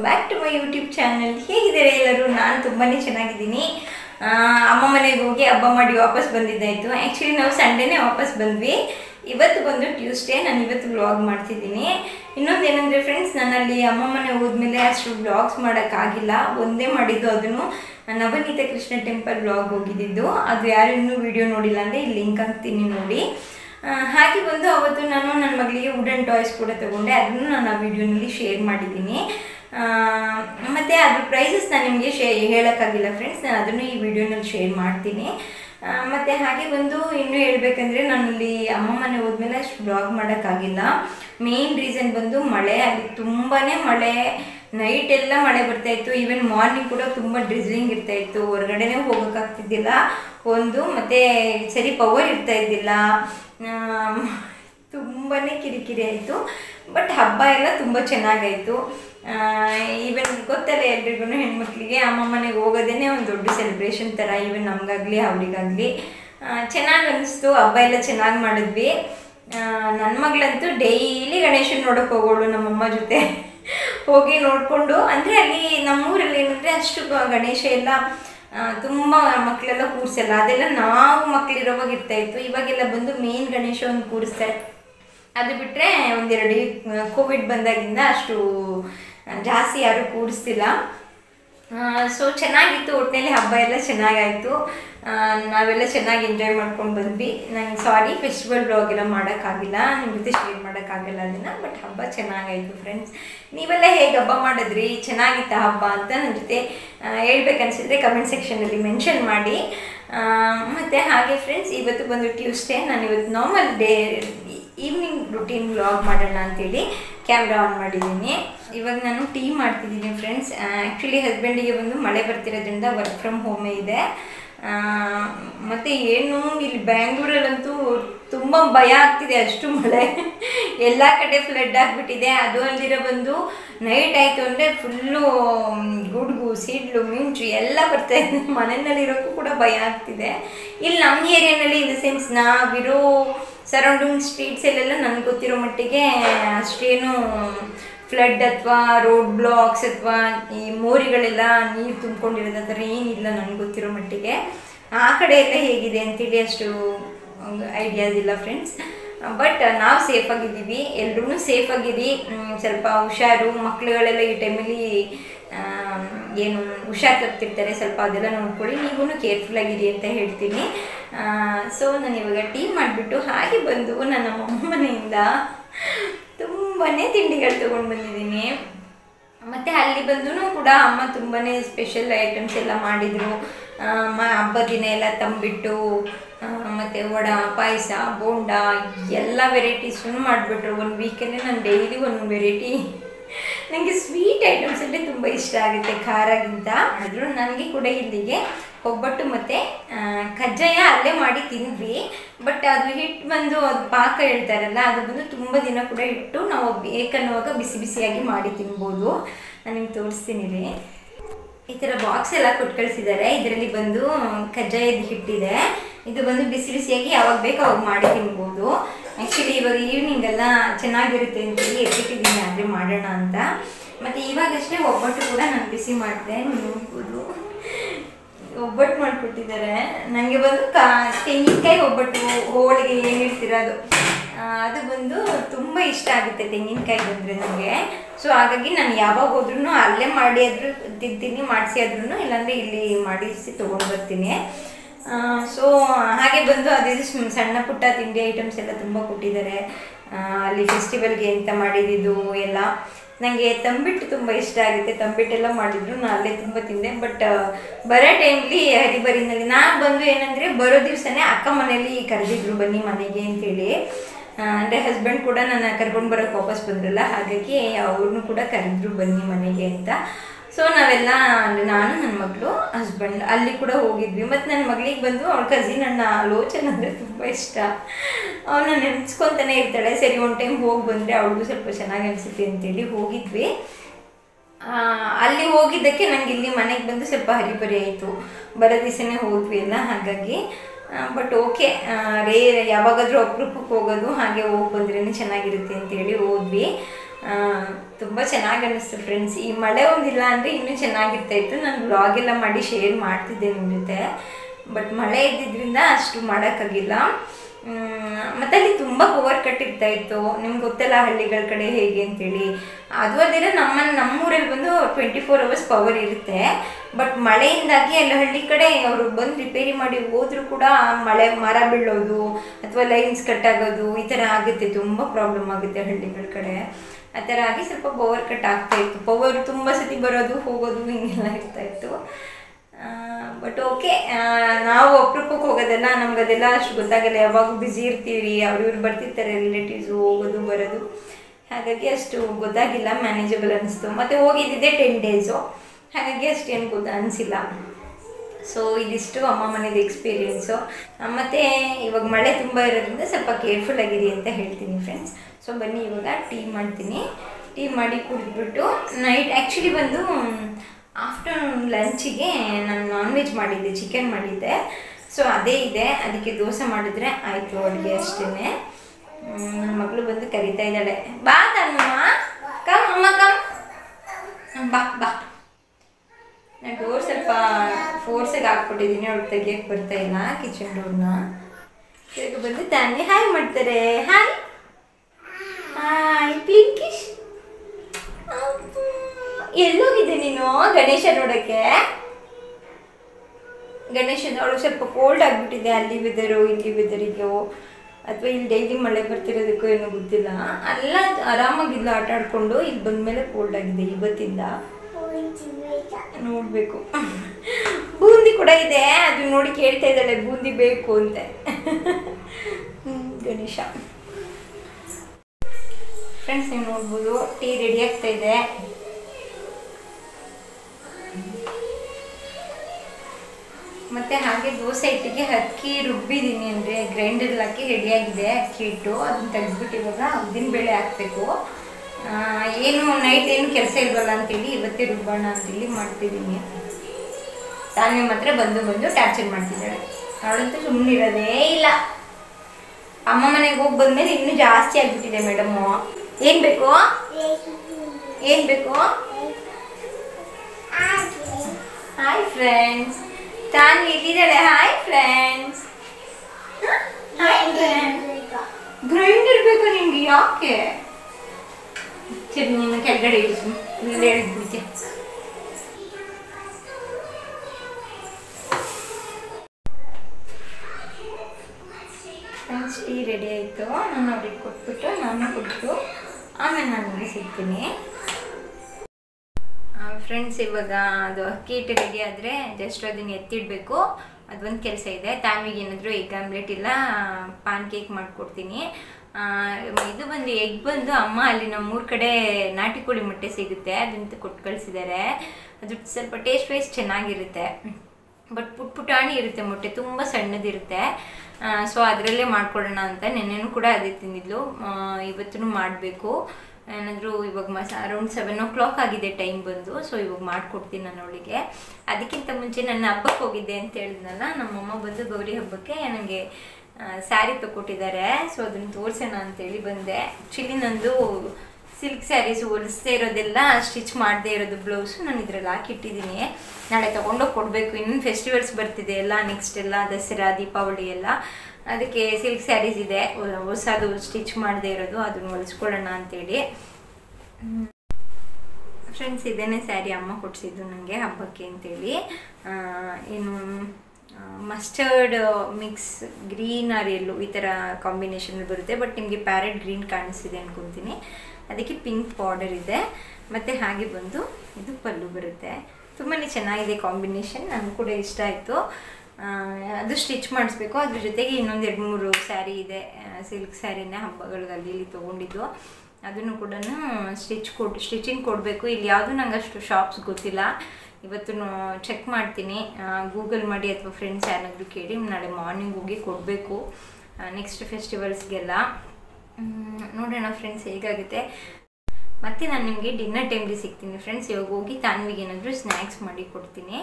back to my YouTube channel ಹೇಗಿದ್ದಾರೆ ಎಲ್ಲರೂ ನಾನು ತುಂಬಾ ಚೆನ್ನಾಗಿದ್ದೀನಿ ಆ, ಅಮ್ಮ ಮನೆಗೆ ಹೋಗಿ ಹಬ್ಬ ಮಾಡಿ ವಾಪಸ್ ಬಂದಿದ್ದಾಯಿತು ಆ್ಯಕ್ಚುಲಿ ನಾವು ಸಂಡೇನೇ ವಾಪಸ್ ಬಂದ್ವಿ ಇವತ್ತು ಬಂದು ಟ್ಯೂಸ್ಡೇ ನಾನು ಇವತ್ತು ವ್ಲಾಗ್ ಮಾಡ್ತಿದ್ದೀನಿ ಇನ್ನೊಂದು ಏನಂದರೆ ಫ್ರೆಂಡ್ಸ್ ನಾನಲ್ಲಿ ಅಮ್ಮ ಮನೆ ಹೋದ್ಮೇಲೆ ಅಷ್ಟು ವ್ಲಾಗ್ಸ್ ಮಾಡೋಕ್ಕಾಗಿಲ್ಲ ಒಂದೇ ಮಾಡಿದ್ದು ಅದನ್ನು ನವನೀತ ಕೃಷ್ಣ ಟೆಂಪಲ್ ವ್ಲಾಗ್ ಹೋಗಿದ್ದಿದ್ದು ಅದು ಯಾರು ಇನ್ನೂ ವಿಡಿಯೋ ನೋಡಿಲ್ಲ ಅಂದರೆ ಇಲ್ಲಿ ಲಿಂಕ್ ಹಾಕ್ತೀನಿ ನೋಡಿ ಆ, ಹಾಗೆ ಬಂದು ಅವತ್ತು ನಾನು ನನ್ನ ಮಗಳಿಗೆ ವುಡನ್ ಟಾಯ್ಸ್ ಕೂಡ ತಗೊಂಡೆ ಅದನ್ನು ನಾನು ಆ ವಿಡಿಯೋನಲ್ಲಿ ಶೇರ್ ಮಾಡಿದ್ದೀನಿ ಆ, ಮತ್ತೆ ಅದ್ರ ಪ್ರೈಸಸ್ ನಾನು ನಿಮಗೆ ಶೇ ಹೇಳೋಕ್ಕಾಗಿಲ್ಲ ಫ್ರೆಂಡ್ಸ್ ನಾನು ಅದನ್ನು ಈ ವಿಡಿಯೋನಲ್ಲಿ ಶೇರ್ ಮಾಡ್ತೀನಿ ಆ, ಮತ್ತೆ ಹಾಗೆ ಬಂದು ಇನ್ನೂ ಹೇಳ್ಬೇಕಂದ್ರೆ ನಾನಲ್ಲಿ ಅಮ್ಮ ಮನೆ ಹೋದ್ಮೇಲೆ ಅಷ್ಟು ಬ್ಲಾಗ್ ಮಾಡೋಕ್ಕಾಗಿಲ್ಲ ಮೇನ್ ರೀಸನ್ ಬಂದು ಮಳೆ ಅಲ್ಲಿ ತುಂಬಾ ಮಳೆ ನೈಟ್ ಎಲ್ಲ ಮಳೆ ಬರ್ತಾ ಇತ್ತು ಈವನ್ ಮಾರ್ನಿಂಗ್ ಕೂಡ ತುಂಬ ಡ್ರಿಸ್ಲಿಂಗ್ ಇರ್ತಾ ಇತ್ತು ಹೊರಗಡೆನೇ ಹೋಗೋಕ್ಕಾಗ್ತಿದ್ದಿಲ್ಲ ಒಂದು ಮತ್ತು ಸರಿ ಪವರ್ ಇರ್ತಾ ಇದ್ದಿಲ್ಲ ತುಂಬಾ ಕಿರಿಕಿರಿ ಆಯಿತು ಬಟ್ ಹಬ್ಬ ಎಲ್ಲ ತುಂಬ ಚೆನ್ನಾಗಾಯಿತು ಈವನ್ ಗೊತ್ತಲ್ಲ ಎಲ್ರಿಗೂ ಹೆಣ್ಮಕ್ಳಿಗೆ ಅಮ್ಮ ಮನೆಗೆ ಹೋಗೋದೇ ಒಂದು ದೊಡ್ಡ ಸೆಲೆಬ್ರೇಷನ್ ಥರ ಈವನ್ ನಮಗಾಗಲಿ ಅವಳಿಗಾಗಲಿ ಚೆನ್ನಾಗಿ ಅನಿಸ್ತು ಹಬ್ಬ ಎಲ್ಲ ಚೆನ್ನಾಗಿ ಮಾಡಿದ್ವಿ ನನ್ನ ಮಗಳಂತೂ ಡೈಲಿ ಗಣೇಶನ್ ನೋಡೋಕೆ ಹೋಗೋಳು ನಮ್ಮಮ್ಮ ಜೊತೆ ಹೋಗಿ ನೋಡಿಕೊಂಡು ಅಂದರೆ ಅಲ್ಲಿ ನಮ್ಮೂರಲ್ಲಿ ಏನಂದರೆ ಅಷ್ಟು ಗ- ಗಣೇಶ ಎಲ್ಲ ಆ, ತುಂಬ ಮಕ್ಕಳೆಲ್ಲ ಕೂರಿಸಲ್ಲ ಅದೆಲ್ಲ ನಾವು ಮಕ್ಕಳಿರೋವಾಗ ಇರ್ತಾ ಇತ್ತು ಇವಾಗೆಲ್ಲ ಬಂದು ಮೇನ್ ಗಣೇಶ ಒಂದು ಕೂರಿಸ್ತಾರೆ ಅದು ಬಿಟ್ಟರೆ ಒಂದೆರಡು ಕೋವಿಡ್ ಬಂದಾಗಿಂದ ಅಷ್ಟು ಜಾಸ್ತಿ ಯಾರೂ ಕೂರಿಸ್ತಿಲ್ಲ ಸೊ ಚೆನ್ನಾಗಿತ್ತು ಒಟ್ಟಿನಲ್ಲಿ ಹಬ್ಬ ಎಲ್ಲ ಚೆನ್ನಾಗಾಯಿತು ನಾವೆಲ್ಲ ಚೆನ್ನಾಗಿ ಎಂಜಾಯ್ ಮಾಡ್ಕೊಂಡು ಬಂದ್ವಿ ನಂಗೆ ಸಾರಿ ಫೆಸ್ಟಿವಲ್ ಬ್ಲಾಗ್ ಎಲ್ಲ ಮಾಡೋಕ್ಕಾಗಿಲ್ಲ ನಿಮ್ಮ ಜೊತೆ ಶೇರ್ ಮಾಡೋಕ್ಕಾಗಲ್ಲ ಅದನ್ನು ಬಟ್ ಹಬ್ಬ ಚೆನ್ನಾಗಾಯಿತು ಫ್ರೆಂಡ್ಸ್ ನೀವೆಲ್ಲ ಹೇಗೆ ಹಬ್ಬ ಮಾಡಿದ್ರಿ ಚೆನ್ನಾಗಿತ್ತ ಹಬ್ಬ ಅಂತ ನನ್ನ ಜೊತೆ ಆ, ಹೇಳ್ಬೇಕನ್ಸಿದ್ರೆ ಕಮೆಂಟ್ ಸೆಕ್ಷನಲ್ಲಿ ಮೆನ್ಷನ್ ಮಾಡಿ ಆ, ಮತ್ತು ಹಾಗೆ ಫ್ರೆಂಡ್ಸ್ ಇವತ್ತು ಬಂದು ಟ್ಯೂಸ್ಡೇ ನಾನು ಇವತ್ತು normal day evening routine vlog ಮಾಡೋಣ ಅಂತೇಳಿ ಕ್ಯಾಮ್ರಾ ಆನ್ ಮಾಡಿದ್ದೀನಿ ಇವಾಗ ನಾನು ಟೀ ಮಾಡ್ತಿದ್ದೀನಿ ಫ್ರೆಂಡ್ಸ್ ಆ್ಯಕ್ಚುಲಿ ಹಸ್ಬೆಂಡಿಗೆ ಬಂದು ಮಳೆ ಬರ್ತಿರೋದ್ರಿಂದ ವರ್ಕ್ ಫ್ರಮ್ ಹೋಮೇ ಇದೆ ಆ, ಮತ್ತೆ ಏನು ಇಲ್ಲಿ ಬ್ಯಾಂಗ್ಳೂರಲ್ಲಂತೂ ತುಂಬ ಭಯ ಆಗ್ತಿದೆ ಅಷ್ಟು ಮಳೆ ಎಲ್ಲ ಕಡೆ ಫ್ಲಡ್ ಆಗಿಬಿಟ್ಟಿದೆ ಅದು ಅಲ್ದಿರ ಬಂದು ನೈಟ್ ಆಯಿತು ಅಂದರೆ ಫುಲ್ಲು ಗುಡುಗು ಸಿಡ್ಲು ಮಿಂಚು ಎಲ್ಲ ಬರ್ತಾ ಇದೆ ಮನೆಯಲ್ಲಿರೋಕ್ಕೂ ಕೂಡ ಭಯ ಆಗ್ತಿದೆ ಇಲ್ಲಿ ನಮ್ಮ ಏರಿಯಾನಲ್ಲಿ ಇನ್ ದ ಸೆನ್ಸ್ ನಾವಿರೋ ಸರೌಂಡಿಂಗ್ ಸ್ಟ್ರೀಟ್ಸಲ್ಲೆಲ್ಲ ನನಗೆ ಗೊತ್ತಿರೋ ಮಟ್ಟಿಗೆ ಅಷ್ಟೇನು ಫ್ಲಡ್ ಅಥವಾ ರೋಡ್ ಬ್ಲಾಕ್ಸ್ ಅಥವಾ ಈ ಮೋರಿಗಳೆಲ್ಲ ನೀರು ತುಂಬಿಕೊಂಡಿರೋದು ಆ ಥರ ಏನಿಲ್ಲ ನನಗೆ ಗೊತ್ತಿರೋ ಮಟ್ಟಿಗೆ ಆ ಕಡೆ ಎಲ್ಲ ಹೇಗಿದೆ ಅಂತೇಳಿ ಅಷ್ಟು ಐಡಿಯಾಸ್ ಇಲ್ಲ ಫ್ರೆಂಡ್ಸ್ ಬಟ್ ನಾವು ಸೇಫಾಗಿದ್ದೀವಿ ಎಲ್ರೂ ಸೇಫಾಗಿರಿ ಮ್, ಸ್ವಲ್ಪ ಹುಷಾರು ಮಕ್ಕಳುಗಳೆಲ್ಲ ಈ ಟೈಮಲ್ಲಿ ಏನು ಹುಷಾರು ತಪ್ತಿರ್ತಾರೆ ಸ್ವಲ್ಪ ಅದೆಲ್ಲ ನೋಡ್ಕೊಳ್ಳಿ ನೀವು ಕೇರ್ಫುಲ್ ಆಗಿರಿ ಅಂತ ಹೇಳ್ತೀನಿ ಸೊ ನಾನು ಇವಾಗ ಟೀ ಮಾಡಿಬಿಟ್ಟು ಹಾಗೆ ಬಂದು ನನ್ನ ಅಮ್ಮ ಮನೆಯಿಂದ ತುಂಬಾ ತಿಂಡಿಗಳು ತೊಗೊಂಡು ಬಂದಿದ್ದೀನಿ ಮತ್ತು ಅಲ್ಲಿ ಬಂದು ಕೂಡ ಅಮ್ಮ ತುಂಬಾ ಸ್ಪೆಷಲ್ ಐಟಮ್ಸ್ ಎಲ್ಲ ಮಾಡಿದರು ಮ ಹಬ್ಬದ ದಿನ ಎಲ್ಲ ತಂಬಿಟ್ಟು ಮತ್ತು ವಡ ಪಾಯಸ ಬೋಂಡ ಎಲ್ಲ ವೆರೈಟೀಸನ್ನು ಮಾಡಿಬಿಟ್ರು ಒಂದು ವೀಕಲ್ಲಿ ನಾನು ಡೈಲಿ ಒಂದು ವೆರೈಟಿ ನನಗೆ ಸ್ವೀಟ್ ಐಟಮ್ಸ್ ಅಂದರೆ ತುಂಬ ಇಷ್ಟ ಆಗುತ್ತೆ ಖಾರಗಿಂತ ಆದರೂ ನನಗೆ ಕೂಡ ಇಲ್ಲಿಗೆ ಒಬ್ಬಟ್ಟು ಮತ್ತು ಕಜ್ಜಾಯ ಅಲ್ಲೇ ಮಾಡಿ ತಿಂದ್ವಿ ಬಟ್ ಅದು ಹಿಟ್ಟು ಬಂದು ಅದು ಪಾಕ ಹೇಳ್ತಾರಲ್ಲ ಅದು ಬಂದು ತುಂಬ ದಿನ ಕೂಡ ಇಟ್ಟು ನಾವು ಬೇಕನ್ನುವಾಗ ಬಿಸಿ ಬಿಸಿಯಾಗಿ ಮಾಡಿ ತಿನ್ಬೋದು ನಾನು ನಿಮ್ಗೆ ತೋರಿಸ್ತೀನಿ ರೀ ಈ ಥರ ಬಾಕ್ಸ್ ಎಲ್ಲ ಕೊಟ್ಟು ಕಳಿಸಿದ್ದಾರೆ ಇದರಲ್ಲಿ ಬಂದು ಕಜ್ಜಾಯದ ಹಿಟ್ಟಿದೆ ಇದು ಬಂದು ಬಿಸಿ ಬಿಸಿಯಾಗಿ ಯಾವಾಗ ಬೇಕೋ ಅವಾಗ ಮಾಡಿ ತಿನ್ಬೋದು ಆ್ಯಕ್ಚುಲಿ ಇವಾಗ ಈವ್ನಿಂಗ್ ಎಲ್ಲ ಚೆನ್ನಾಗಿರುತ್ತೆ ಅಂತೇಳಿ ಎತ್ತಿಟ್ಟಿದ್ದೀನಿ ಆದರೆ ಮಾಡೋಣ ಅಂತ ಮತ್ತು ಇವಾಗಷ್ಟೇ ಒಬ್ಬಟ್ಟು ಕೂಡ ನಾನು ಬಿಸಿ ಮಾಡಿದೆ ನೋಡ್ಬೋದು ಒಬ್ಬಟ್ಟು ಮಾಡಿಕೊಟ್ಟಿದ್ದಾರೆ ನನಗೆ ಬಂದು ಕಾ ತೆಂಗಿನಕಾಯಿ ಒಬ್ಬಟ್ಟು ಹೋಳಿಗೆ ಏನಿರ್ತೀರ ಅದು ಆ, ಅದು ಬಂದು ತುಂಬ ಇಷ್ಟ ಆಗುತ್ತೆ ತೆಂಗಿನಕಾಯಿ ಬಂದರೆ ನನಗೆ ಸೊ ಹಾಗಾಗಿ ನಾನು ಯಾವಾಗ ಹೋದ್ರೂ ಅಲ್ಲೇ ಮಾಡಿ ಆದರೂ ತಿಂತೀನಿ ಮಾಡಿಸಿ ಆದ್ರೂ ಇಲ್ಲಾಂದರೆ ಇಲ್ಲಿ ಮಾಡಿಸಿ ತೊಗೊಂಡು ಬರ್ತೀನಿ ಸೊ ಹಾಗೆ ಬಂದು ಅದಿದು ಸಣ್ಣ ಸಣ್ಣ ಪುಟ್ಟ ತಿಂಡಿ ಐಟಮ್ಸ್ ಎಲ್ಲ ತುಂಬ ಕೊಟ್ಟಿದ್ದಾರೆ ಆ, ಅಲ್ಲಿ ಫೆಸ್ಟಿವಲ್ಗೆ ಅಂತ ಮಾಡಿದ್ದು ಎಲ್ಲ ನನಗೆ ತಂಬಿಟ್ಟು ತುಂಬ ಇಷ್ಟ ಆಗುತ್ತೆ ತಂಬಿಟ್ಟೆಲ್ಲ ಮಾಡಿದ್ರು ನಾನು ಅಲ್ಲೇ ತುಂಬ ತಿಂದೆ ಬಟ್ ಬರೋ ಟೈಮ್ಲಿ ಹರಿಬರಿನಲ್ಲಿ ನಾನು ಬಂದು ಏನಂದರೆ ಬರೋ ದಿವಸನೇ ಅಕ್ಕ ಮನೇಲಿ ಕರೆದಿದ್ರು ಬನ್ನಿ ಮನೆಗೆ ಅಂತೇಳಿ ಅಂದರೆ ಹಸ್ಬೆಂಡ್ ಕೂಡ ನನ್ನ ಕರ್ಕೊಂಡು ಬರೋಕ್ಕೆ ವಾಪಸ್ ಬಂದ್ರಲ್ಲ ಹಾಗಾಗಿ ಅವ್ರನ್ನೂ ಕೂಡ ಕರೆದ್ರು ಬನ್ನಿ ಮನೆಗೆ ಅಂತ ಸೊ ನಾವೆಲ್ಲ ಅಂದ್ರೆ ನಾನು ನನ್ನ ಮಗಳು ಹಸ್ಬೆಂಡ್ ಅಲ್ಲಿ ಕೂಡ ಹೋಗಿದ್ವಿ ಮತ್ತು ನನ್ನ ಮಗಳಿಗೆ ಬಂದು ಅವಳ ಕಸಿನ್ ಅಣ್ಣ ಲೋಚನ್ ಅಂದರೆ ತುಂಬ ಇಷ್ಟ ಅವನ್ನ ನೆನೆಸ್ಕೊತಾನೆ ಇರ್ತಾಳೆ ಸರಿ ಒಂದು ಟೈಮ್ ಹೋಗಿ ಬಂದರೆ ಅವಳಿಗೂ ಸ್ವಲ್ಪ ಚೆನ್ನಾಗಿ ಅನಿಸುತ್ತೆ ಅಂತೇಳಿ ಹೋಗಿದ್ವಿ ಆ, ಅಲ್ಲಿ ಹೋಗಿದ್ದಕ್ಕೆ ನನಗೆ ಇಲ್ಲಿ ಮನೆಗೆ ಬಂದು ಸ್ವಲ್ಪ ಹರಿಬರಿ ಆಯಿತು ಬರೋ ದಿವಸನೇ ಹೋದ್ವಿ ಎಲ್ಲ ಹಾಗಾಗಿ ಬಟ್ ಓಕೆ ರೇ ಯಾವಾಗಾದರೂ ಅಪರೂಪಕ್ಕೆ ಹೋಗೋದು ಹಾಗೆ ಹೋಗಿ ಬಂದ್ರೇ ಚೆನ್ನಾಗಿರುತ್ತೆ ಅಂತೇಳಿ ಹೋದ್ವಿ ತುಂಬ ಚೆನ್ನಾಗಿ ಅನ್ನಿಸ್ತು ಫ್ರೆಂಡ್ಸ್ ಈ ಮಳೆ ಒಂದಿಲ್ಲ ಅಂದರೆ ಇನ್ನೂ ಚೆನ್ನಾಗಿರ್ತಾ ಇತ್ತು ನಾನು ಬ್ಲಾಗ್ ಎಲ್ಲ ಮಾಡಿ ಶೇರ್ ಮಾಡ್ತಿದ್ದೆ ನಿಮ್ಮ ಜೊತೆ ಬಟ್ ಮಳೆ ಇದ್ದಿದ್ದರಿಂದ ಅಷ್ಟು ಮಾಡೋಕ್ಕಾಗಿಲ್ಲ ಮತ್ತು ಅಲ್ಲಿ ತುಂಬ ಪವರ್ ಕಟ್ ಇರ್ತಾ ಇತ್ತು ನಿಮ್ಗೆ ಗೊತ್ತಲ್ಲ ಹಳ್ಳಿಗಳ ಕಡೆ ಹೇಗೆ ಅಂತೇಳಿ ಅದು ಅಲ್ಲದೆ ನಮ್ಮ ನಮ್ಮೂರಲ್ಲಿ ಬಂದು ಟ್ವೆಂಟಿ ಫೋರ್ ಅವರ್ಸ್ ಪವರ್ ಇರುತ್ತೆ ಬಟ್ ಮಳೆಯಿಂದಾಗಿ ಅಲ್ಲಿ ಹಳ್ಳಿ ಕಡೆ ಅವರು ಬಂದು ರಿಪೇರಿ ಮಾಡಿ ಹೋದ್ರೂ ಕೂಡ ಮಳೆ ಮರ ಬೀಳೋದು ಅಥವಾ ಲೈನ್ಸ್ ಕಟ್ ಆಗೋದು ಈ ಥರ ಆಗುತ್ತೆ ತುಂಬ ಪ್ರಾಬ್ಲಮ್ ಆಗುತ್ತೆ ಹಳ್ಳಿಗಳ ಕಡೆ ಆ ಥರ ಆಗಿ ಸ್ವಲ್ಪ ಪವರ್ ಕಟ್ ಆಗ್ತಾ ಇತ್ತು ಪವರ್ ತುಂಬ ಸತಿ ಬರೋದು ಹೋಗೋದು ಹಿಂಗೆಲ್ಲ ಇರ್ತಾ ಇತ್ತು ಬಟ್ ಓಕೆ ನಾವು ಅಪರೂಪಕ್ಕೆ ಹೋಗೋದೆಲ್ಲ ನಮ್ಗೆ ಅದೆಲ್ಲ ಅಷ್ಟು ಗೊತ್ತಾಗಲ್ಲ ಯಾವಾಗ ಬ್ಯುಸಿ ಇರ್ತೀವಿ ಅವ್ರು ಇವ್ರು ಬರ್ತಿರ್ತಾರೆ ರಿಲೇಟಿವ್ಸು ಹೋಗೋದು ಬರೋದು ಹಾಗಾಗಿ ಅಷ್ಟು ಗೊತ್ತಾಗಿಲ್ಲ ಮ್ಯಾನೇಜಬಲ್ ಅನ್ನಿಸ್ತು ಮತ್ತು ಹೋಗಿದ್ದಿದ್ದೆ ಟೆನ್ ಡೇಸು ಹಾಗಾಗಿ ಅಷ್ಟೇನು ಗೊತ್ತ ಅನಿಸಿಲ್ಲ ಸೊ ಇದಿಷ್ಟು ಅಮ್ಮ ಮನೇದು ಎಕ್ಸ್ಪೀರಿಯೆನ್ಸು ಮತ್ತು ಇವಾಗ ಮಳೆ ತುಂಬ ಇರೋದ್ರಿಂದ ಸ್ವಲ್ಪ ಕೇರ್ಫುಲ್ ಆಗಿರಿ ಅಂತ ಹೇಳ್ತೀನಿ ಫ್ರೆಂಡ್ಸ್ ಸೊ ಬನ್ನಿ ಇವಾಗ ಟೀ ಮಾಡ್ತೀನಿ ಟೀ ಮಾಡಿ ಕುಡಿದ್ಬಿಟ್ಟು ನೈಟ್ ಆ್ಯಕ್ಚುಲಿ ಬಂದು ಆಫ್ಟರ್ನೂನ್ ಲಂಚಿಗೆ ನಾನು ನಾನ್ ವೆಜ್ ಮಾಡಿದ್ದೆ ಚಿಕನ್ ಮಾಡಿದ್ದೆ ಸೊ ಅದೇ ಇದೆ ಅದಕ್ಕೆ ದೋಸೆ ಮಾಡಿದ್ರೆ ಆಯಿತು ಅಡುಗೆ ಅಷ್ಟೇ ನನ್ನ ಮಗಳು ಬಂದು ಕರಿತಾ ಇದ್ದಾಳೆ ಬಾ ತನ್ನಮ್ಮ ಕಮ್ ಅಮ್ಮ ಕಮ್ ಬಾ ಬಾ ನಾನು ಡೋರ್ ಸ್ವಲ್ಪ ಫೋರ್ಸಾಗಿ ಹಾಕ್ಬಿಟ್ಟಿದ್ದೀನಿ ಅವ್ಳು ತೆಗಿಯಕ್ಕೆ ಬರ್ತಾ ಇಲ್ಲ ಕಿಚನ್ ಡೋರ್ನ ಈಗ ಬಂದು ತಾನೇ ಹಾಯ್ ಮಾಡ್ತಾರೆ ಹಾಯ್ ಹಾಯ್ ಪ್ಲಿಂಕಿಶ್ ಎಲ್ಲೋಗಿದ್ದೆ ನೀನು ಗಣೇಶ ನೋಡಕ್ಕೆ ಗಣೇಶನ ಅವಳು ಸ್ವಲ್ಪ ಕೋಲ್ಡ್ ಆಗಿಬಿಟ್ಟಿದೆ ಅಲ್ಲಿ ವೆದರು ಇಲ್ಲಿ ವೆದರಿಗೋ ಅಥವಾ ಇಲ್ಲಿ ಡೈಲಿ ಮಳೆ ಬರ್ತಿರೋದಕ್ಕೂ ಏನೋ ಗೊತ್ತಿಲ್ಲ ಅಲ್ಲ ಆರಾಮಾಗಿಲ್ಲ ಆಟ ಆಡ್ಕೊಂಡು ಇಲ್ಲಿ ಬಂದಮೇಲೆ ಕೋಲ್ಡ್ ಆಗಿದೆ ಇವತ್ತಿಂದ ನೋಡಬೇಕು ಬೂಂದಿ ಕೂಡ ಇದೆ ಅದು ನೋಡಿ ಕೇಳ್ತಾ ಇದ್ದಾಳೆ ಬೂಂದಿ ಬೇಕು ಅಂತ ಹ್ಮ್, ಗಣೇಶ ಫ್ರೆಂಡ್ಸ್ ನೀವು ನೋಡ್ಬೋದು ಟೀ ರೆಡಿ ಆಗ್ತಾ ಇದೆ ಮತ್ತೆ ಹಾಗೆ ದೋಸೆ ಹಿಟ್ಟಿಗೆ ಅಕ್ಕಿ ರುಬ್ಬಿದ್ದೀನಿ ಅಂದರೆ ಗ್ರೈಂಡರ್ ಹಾಕಿ ರೆಡಿಯಾಗಿದೆ ಅಕ್ಕಿ ಹಿಟ್ಟು ಅದನ್ನ ತೆಗೆದ್ಬಿಟ್ಟು ಇವಾಗ ಉದ್ದಿನ ಬೇಳೆ ಹಾಕಬೇಕು ಏನು ನೈಟ್ ಏನು ಕೆಲಸ ಇಲ್ವಲ್ಲ ಅಂತೇಳಿ ಇವತ್ತೇ ರುಬ್ಬೋಣ ಅಂತೇಳಿ ಮಾಡ್ತಿದ್ದೀನಿ ತಾನೇ ಮಾತ್ರ ಬಂದು ಬಂದು ಟಾರ್ಚರ್ ಮಾಡ್ತಿದ್ದಾಳೆ ಅವಳಂತೂ ಸುಮ್ಮನಿರೋದೇ ಇಲ್ಲ ಅಮ್ಮ ಮನೆಗೆ ಹೋಗಿ ಬಂದ್ಮೇಲೆ ಇನ್ನೂ ಜಾಸ್ತಿ ಆಗಿಬಿಟ್ಟಿದೆ ಮೇಡಮು ಏನು ಬೇಕು ಏನು ಬೇಕು ಹಾಯ್ ಫ್ರೆಂಡ್ಸ್ ತಾನು ಎಲ್ಲಿದ್ದಾಳೆ hi friends hi friends grinder ಬೇಕಾ ನಿಮ್ಗೆ ಯಾಕೆ ಸರಿ ನಿನ್ನ ಕೆಳಗಡೆ ಇಳಿಸು ಇಲ್ಲಿ ಹೇಳಿದ್ಬಿಡ್ತೆ ಫ್ರೆಂಡ್ಸ್ ಟೀ ರೆಡಿ ಆಯಿತು ನಾನು ಅವ್ರಿಗೆ ಕೊಟ್ಬಿಟ್ಟು ನಾನು ಕೊಟ್ಟು ಆಮೇಲೆ ನಾನು ನಿಮಗೆ ಸಿಗ್ತೀನಿ ಫ್ರೆಂಡ್ಸ್ ಇವಾಗ ಅದು ಅಕ್ಕಿ ಹಿಟ್ಟು ರೆಡಿ ಆದರೆ ಜಸ್ಟ್ ಅದನ್ನು ಎತ್ತಿಡಬೇಕು ಅದೊಂದು ಕೆಲಸ ಇದೆ ತಾಮಿಗೆ ಏನಾದರೂ ಎಗ್ ಆಮ್ಲೆಟ್ ಇಲ್ಲ ಪಾನ್ ಕೇಕ್ ಮಾಡಿಕೊಡ್ತೀನಿ ಇದು ಬಂದು ಎಗ್ ಬಂದು ಅಮ್ಮ ಅಲ್ಲಿ ನಮ್ಮೂರ ಕಡೆ ನಾಟಿ ಕೋಳಿ ಮೊಟ್ಟೆ ಸಿಗುತ್ತೆ ಅದನ್ನ ಕೊಟ್ಟು ಕಳಿಸಿದ್ದಾರೆ ಅದು ಸ್ವಲ್ಪ ಟೇಸ್ಟ್ ವೈಸ್ ಚೆನ್ನಾಗಿರುತ್ತೆ ಬಟ್ ಪುಟ್ ಪುಟಾಣಿ ಇರುತ್ತೆ ಮೊಟ್ಟೆ ತುಂಬ ಸಣ್ಣದಿರುತ್ತೆ ಸೊ ಅದರಲ್ಲೇ ಮಾಡ್ಕೊಳ್ಳೋಣ ಅಂತ ನೆನ್ನೆನೂ ಕೂಡ ಅದೇ ತಿಂದಿದ್ಲು ಇವತ್ತೂ ಮಾಡಬೇಕು ಏನಾದರೂ ಇವಾಗ ಮಸ ಅರೌಂಡ್ ಸೆವೆನ್ ಓ ಕ್ಲಾಕ್ ಆಗಿದೆ ಟೈಮ್ ಬಂದು ಸೊ ಇವಾಗ ಮಾಡಿಕೊಡ್ತೀನಿ ನಾನು ಅವಳಿಗೆ ಅದಕ್ಕಿಂತ ಮುಂಚೆ ನನ್ನ ಹಬ್ಬಕ್ಕೆ ಹೋಗಿದ್ದೆ ಅಂತ ಹೇಳಿದ್ನಲ್ಲ ನಮ್ಮಮ್ಮ ಬಂದು ಗೌರಿ ಹಬ್ಬಕ್ಕೆ ನನಗೆ ಸ್ಯಾರಿ ತಗೊಟ್ಟಿದ್ದಾರೆ ಸೊ ಅದನ್ನು ತೋರಿಸೋಣ ಅಂತೇಳಿ ಬಂದೆ ಆ್ಯಕ್ಚುಲಿ ನಂದು ಸಿಲ್ಕ್ ಸ್ಯಾರೀಸ್ ಹೊಲಿಸ್ದೇ ಇರೋದೆಲ್ಲ ಸ್ಟಿಚ್ ಮಾಡದೇ ಇರೋದು ಬ್ಲೌಸು ನಾನು ಇದ್ರಲ್ಲಿ ಹಾಕಿಟ್ಟಿದ್ದೀನಿ ನಾಳೆ ತೊಗೊಂಡೋಗಿ ಕೊಡಬೇಕು ಇನ್ನು ಫೆಸ್ಟಿವಲ್ಸ್ ಬರ್ತಿದೆ ಎಲ್ಲ ನೆಕ್ಸ್ಟ್ ಎಲ್ಲ ದಸರಾ ದೀಪಾವಳಿ ಎಲ್ಲ ಅದಕ್ಕೆ ಸಿಲ್ಕ್ ಸ್ಯಾರೀಸ್ ಇದೆ ಹೊಸದು ಸ್ಟಿಚ್ ಮಾಡದೇ ಇರೋದು ಅದನ್ನು ಹೊಲಿಸ್ಕೊಳ್ಳೋಣ ಅಂತೇಳಿ ಫ್ರೆಂಡ್ಸ್ ಇದೇನೇ ಸ್ಯಾರಿ ಅಮ್ಮ ಕೊಡಿಸಿದ್ದು ನನಗೆ ಹಬ್ಬಕ್ಕೆ ಅಂತೇಳಿ ಏನು mustard mix green or yellow ಈ ಥರ ಕಾಂಬಿನೇಷನ್ ಬರುತ್ತೆ ಬಟ್ ನಿಮಗೆ ಪ್ಯಾರೆಟ್ ಗ್ರೀನ್ ಕಾಣಿಸ್ತಿದೆ ಅನ್ಕೊತೀನಿ ಅದಕ್ಕೆ ಪಿಂಕ್ ಬಾರ್ಡರ್ ಇದೆ ಮತ್ತು ಹಾಗೆ ಬಂದು ಇದು ಪಲ್ಲು ಬರುತ್ತೆ ತುಂಬಾ ಚೆನ್ನಾಗಿದೆ ಕಾಂಬಿನೇಷನ್ ನನಗೂ ಕೂಡ ಇಷ್ಟ ಆಯಿತು ಅದು ಸ್ಟಿಚ್ ಮಾಡಿಸ್ಬೇಕು ಅದ್ರ ಜೊತೆಗೆ ಇನ್ನೊಂದು ಎರಡು ಮೂರು ಸ್ಯಾರಿ ಇದೆ ಸಿಲ್ಕ್ ಸ್ಯಾರಿನ ಹಬ್ಬಗಳಿಗೆ ಅಲ್ಲಿ ಇಲ್ಲಿ ತೊಗೊಂಡಿದ್ದು ಅದನ್ನು ಕೂಡ ಸ್ಟಿಚ್ ಕೊಡ್ ಸ್ಟಿಚಿಂಗ್ ಕೊಡಬೇಕು ಇಲ್ಲಿ ಯಾವುದು ನಂಗೆ ಅಷ್ಟು ಶಾಪ್ಸ್ ಗೊತ್ತಿಲ್ಲ ಇವತ್ತು ಚೆಕ್ ಮಾಡ್ತೀನಿ ಗೂಗಲ್ ಮಾಡಿ ಅಥವಾ ಫ್ರೆಂಡ್ಸ್ ಯಾರಾದರೂ ಕೇಳಿ ನಾಳೆ ಮಾರ್ನಿಂಗ್ ಹೋಗಿ ಕೊಡಬೇಕು ನೆಕ್ಸ್ಟ್ ಫೆಸ್ಟಿವಲ್ಸ್ಗೆಲ್ಲ ನೋಡೋಣ ಫ್ರೆಂಡ್ಸ್ ಹೇಗಾಗುತ್ತೆ ಮತ್ತೆ ನಾನು ನಿಮಗೆ ಡಿನ್ನರ್ ಟೈಮ್ಗೆ ಸಿಗ್ತೀನಿ ಫ್ರೆಂಡ್ಸ್ ಇವಾಗ ಹೋಗಿ ತಾನ್ವಿಗೆ ಏನಾದರೂ ಸ್ನ್ಯಾಕ್ಸ್ ಮಾಡಿ ಕೊಡ್ತೀನಿ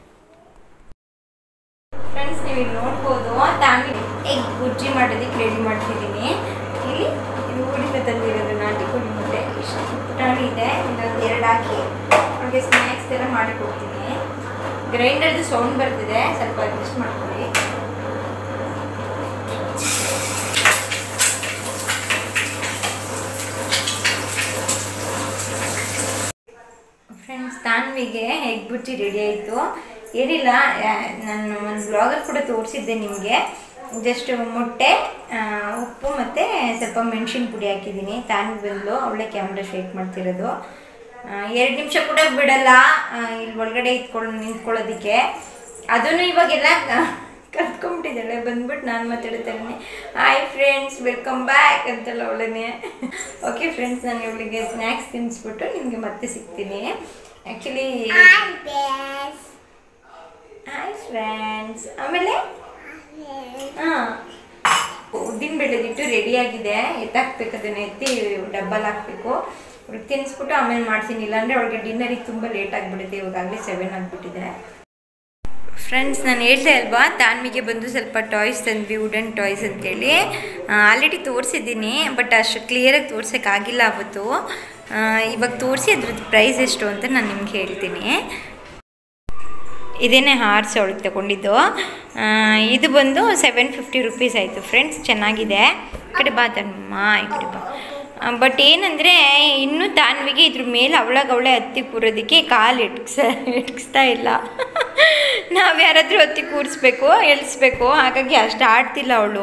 ಫ್ರೆಂಡ್ಸ್ ನೀವು ಇಲ್ಲಿ ನೋಡ್ಬೋದು ತಾನ್ವಿ ಎಗ್ ಬುಜ್ಜಿ ಮಾಡೋದಕ್ಕೆ ರೆಡಿ ಮಾಡ್ತಿದ್ದೀನಿ ಇಲ್ಲಿ ಇದು ಊರಿಂದ ತಂದಿರೋದು ನಾಟಿ ಕೋಳಿ ಮುದ್ದೆ ಇಷ್ಟು ಪುಟಾಣಿ ಇದೆ ಇನ್ನೊಂದು ಎರಡು ಹಾಕಿ ಅವ್ರಿಗೆ ಸ್ನ್ಯಾಕ್ಸ್ ಎಲ್ಲ ಮಾಡಿ ಕೊಡ್ತೀನಿ ಗ್ರೈಂಡರ್ದು ಸೌಂಡ್ ಬರ್ತಿದೆ ಸ್ವಲ್ಪ ಅಡ್ಜಸ್ಟ್ ಮಾಡ್ಕೊಳ್ಳಿ ಫ್ರೆಂಡ್ಸ್ ತಾನ್ವಿಗೆ ಎಗ್ ಬುಜ್ಜಿ ರೆಡಿ ಆಯಿತು ಏನಿಲ್ಲ ಆ, ನಾನು ಒಂದು ಬ್ಲಾಗಲ್ಲಿ ಕೂಡ ತೋರಿಸಿದ್ದೆ ನಿಮಗೆ ಜಸ್ಟ್ ಮೊಟ್ಟೆ ಆ, ಉಪ್ಪು ಮತ್ತು ಸ್ವಲ್ಪ ಮೆಣಸಿನ ಪುಡಿ ಹಾಕಿದ್ದೀನಿ ತಾನ್ವಿ ಬಂದು ಅವಳೇ ಕ್ಯಾಮ್ರಾ ಶೇಕ್ ಮಾಡ್ತಿರೋದು ಎರಡು ನಿಮಿಷ ಕೂಡ ಬಿಡಲ್ಲ ಆ, ಇಲ್ಲಿ ಒಳಗಡೆ ಇಟ್ಕೊಂಡು ನಿಂತ್ಕೊಳ್ಳೋದಕ್ಕೆ ಅದನ್ನು ಇವಾಗೆಲ್ಲ ಕಲ್ತ್ಕೊಂಬಿಟ್ಟಿದ್ದಾಳೆ ಬಂದ್ಬಿಟ್ಟು ನಾನು ಮಾತಾಡ್ತಾನೆ ಹಾಯ್ ಫ್ರೆಂಡ್ಸ್ ವೆಲ್ಕಮ್ ಬ್ಯಾಕ್ ಅಂತೆಲ್ಲ ಅವಳೇನೆ ಓಕೆ ಫ್ರೆಂಡ್ಸ್ ನಾನು ಇವಳಿಗೆ ಸ್ನ್ಯಾಕ್ಸ್ ತಿನ್ನಿಸ್ಬಿಟ್ಟು ನಿಮಗೆ ಮತ್ತೆ ಸಿಗ್ತೀನಿ ಆ್ಯಕ್ಚುಲಿ ಹಾಯ್ ಫ್ರೆಂಡ್ಸ್ ಆಮೇಲೆ ಹಾಂ ಉದ್ದಿನ ಬೇಳೆದಿಟ್ಟು ರೆಡಿ ಆಗಿದೆ ಎತ್ತಾಕ್ಬೇಕು ಅದನ್ನು ಎತ್ತಿ ಡಬ್ಬಲ್ ಹಾಕಬೇಕು ಅವ್ರಿಗೆ ತಿನ್ನಿಸ್ಬಿಟ್ಟು ಆಮೇಲೆ ಮಾಡ್ತೀನಿ ಇಲ್ಲಾಂದರೆ ಅವಳಿಗೆ ಡಿನ್ನರಿಗೆ ತುಂಬ ಲೇಟ್ ಆಗಿಬಿಡುತ್ತೆ ಇವಾಗಲೇ ಸೆವೆನ್ ಆಗಿಬಿಟ್ಟಿದೆ ಫ್ರೆಂಡ್ಸ್ ನಾನು ಹೇಳ್ದೆ ಅಲ್ವಾ ತಾನ್ಮಿಗೆ ಬಂದು ಸ್ವಲ್ಪ ಟಾಯ್ಸ್ ತಂದ್ವಿ ವುಡನ್ ಟಾಯ್ಸ್ ಅಂತೇಳಿ ಆಲ್ರೆಡಿ ತೋರಿಸಿದ್ದೀನಿ ಬಟ್ ಅಷ್ಟು ಕ್ಲಿಯರಾಗಿ ತೋರ್ಸೋಕ್ಕಾಗಿಲ್ಲ ಅವತ್ತು ಆ, ಇವಾಗ ತೋರಿಸಿ ಅದ್ರದ್ದು ಪ್ರೈಸ್ ಎಷ್ಟು ಅಂತ ನಾನು ನಿಮ್ಗೆ ಹೇಳ್ತೀನಿ ಇದೇನೇ ಹಾರ್ಸ್ ಅವಳಿಗೆ ತಗೊಂಡಿದ್ದು ಆ, ಇದು ಬಂದು ಸೆವೆನ್ ಫಿಫ್ಟಿ ರುಪೀಸ್ ಆಯಿತು ಫ್ರೆಂಡ್ಸ್ ಚೆನ್ನಾಗಿದೆ ಈ ಕಡೆ ಬಾ ತಮ್ಮ ಈ ಕಡೆ ಬಾ ಬಟ್ ಏನಂದರೆ ಇನ್ನೂ ತಾನ್ವಿಗೆ ಇದ್ರ ಮೇಲೆ ಅವಳಾಗ ಅವಳೆ ಹತ್ತಿ ಕೂರೋದಕ್ಕೆ ಕಾಲು ಎಟ್ಕ್ಸ ಎಟ್ಕಿಸ್ತಾ ಇಲ್ಲ ನಾವು ಯಾರಾದರೂ ಹತ್ತಿ ಕೂರಿಸ್ಬೇಕು ಎಳಿಸ್ಬೇಕು ಹಾಗಾಗಿ ಅಷ್ಟು ಆಡ್ತಿಲ್ಲ ಅವಳು